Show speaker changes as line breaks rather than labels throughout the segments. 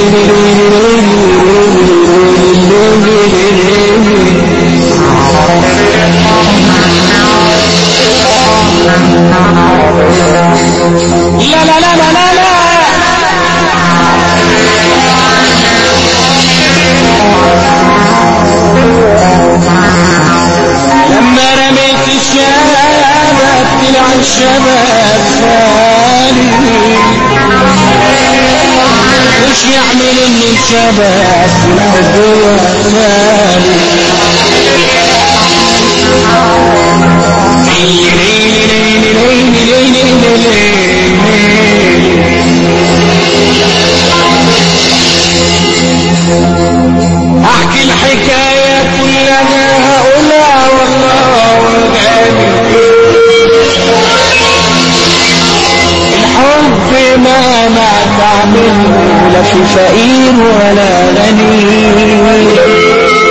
لا لا لا لا لا لا لما رميت الشباب طلع الشباب خالي وش يعمل ان الشباب في الحب والخالي احكي الحكاية كلها هقولها والله والغالي الحب ما ما تعمله لا في فقير ولا غني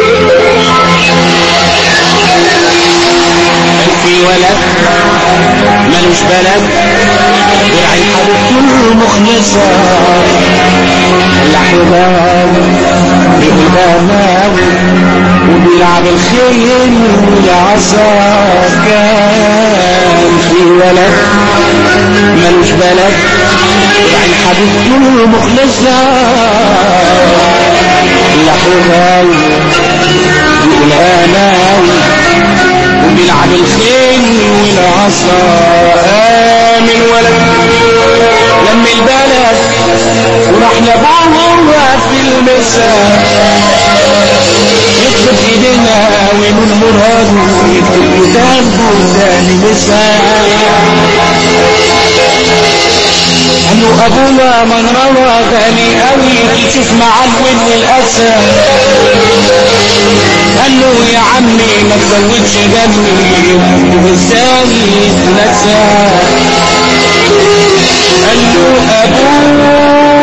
في ولد ملوش بلد يعي حبيبته المخلصة لحظة بإمامه وبيلعب الخيل والعصا كان في ولد ملوش بلد يعني حبيبته مخلصة لحظة بإمامه وبيلعب الخيل والعصا آمن ولد لم البلد وراح لابوه في المساء يكتب ايدينا ومن مراده يكتب كتاب بلدان مساء قالوا ابونا من روى غالي قوي تشوف مع الود والاسى قال له يا عمي ما تزودش دمي وازاي يتنسى قال له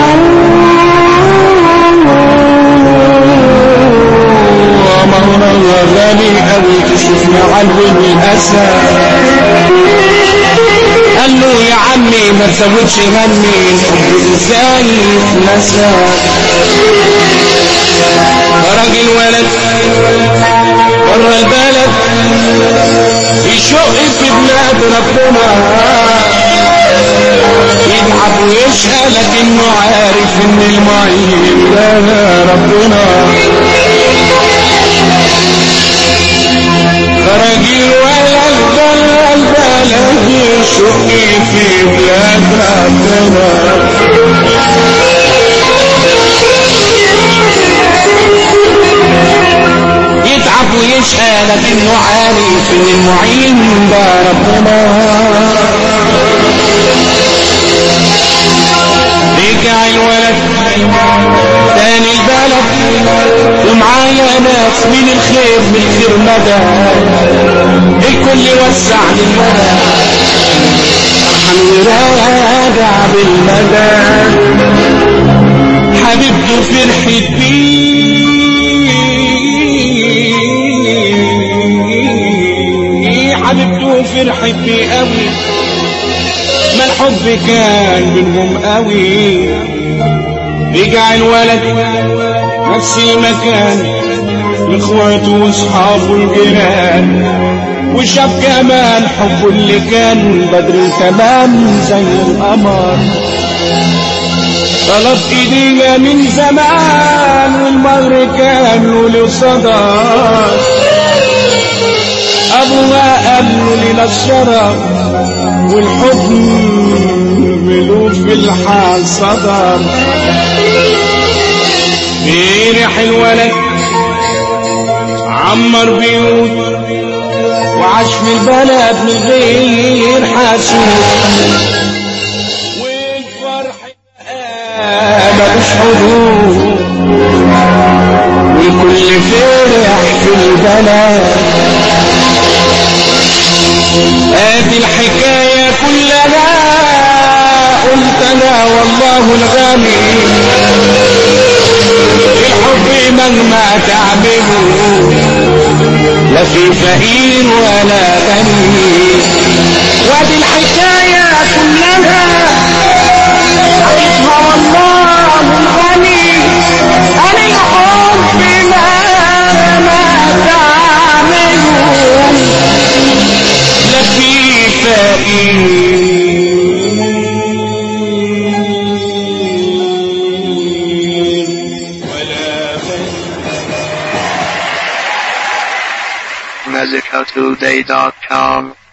ابوه مولانا غالي قوي تشوف مع الود والاسى قال له يا عمي ما تزودش همي الحب ازاي يتنسى راجل ولد بره البلد يشق في بلاد ربنا يتعب ويشقى لكنه عارف ان المعين ده ربنا راجل ولد بره البلد يشق في بلاد ربنا يتعب ويشقى لكنه عارف ان المعين ده ربنا رجع الولد تاني البلد ومعايا ناس من الخير من الخير مدى الكل وسع للمدى فرحان وراجع بالمدى حبيبته فرحت بيه حبيبته فرحت بيه قوي ما الحب كان بينهم قوي رجع الولد نفس المكان لاخواته واصحابه الجيران وشاف كمان حبه اللي كان بدر تمام زي القمر طلب ايدينا من زمان والمر كان له صدى ابوها قال له لنا الشرف والحب ملو في الحال صدر بيرح الولد عمر بيوت وعاش في البلد من غير حاسوب والفرح ملوش حدود والكل فرح في البلد ادي الحكاية كلها قلت انا والله الغني الحب مهما تعمله لا في فقير ولا غني وادي الحكاية كلها عيشها والله الغني
MusicalToday.com